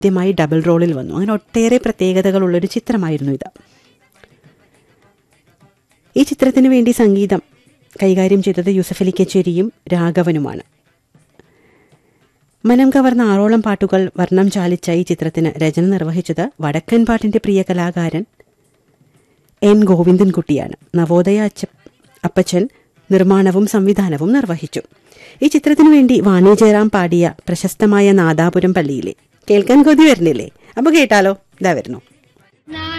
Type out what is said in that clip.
ആദ്യമായി ഡബിൾ റോളിൽ വന്നു അങ്ങനെ ഒട്ടേറെ പ്രത്യേകതകളുള്ളൊരു ചിത്രമായിരുന്നു ഇത് ഈ ചിത്രത്തിന് വേണ്ടി സംഗീതം കൈകാര്യം ചെയ്തത് യൂസഫ് അലി കച്ചേരിയും രാഘവനുമാണ് മനം കവർന്ന ആറോളം പാട്ടുകൾ വർണ്ണം ചാലിച്ച ഈ ചിത്രത്തിന് രചന നിർവഹിച്ചത് വടക്കൻ പാട്ടിന്റെ പ്രിയ കലാകാരൻ എൻ ഗോവിന്ദൻകുട്ടിയാണ് നവോദയ അച്ച അപ്പച്ചൻ നിർമ്മാണവും സംവിധാനവും നിർവഹിച്ചു ഈ ചിത്രത്തിനു വേണ്ടി വാണി ജയറാം പാടിയ പ്രശസ്തമായ നാദാപുരം പള്ളിയിലെ കേൾക്കാൻ കൊതി വരുന്നില്ലേ അപ്പൊ കേട്ടാലോ ഇതാ വരുന്നു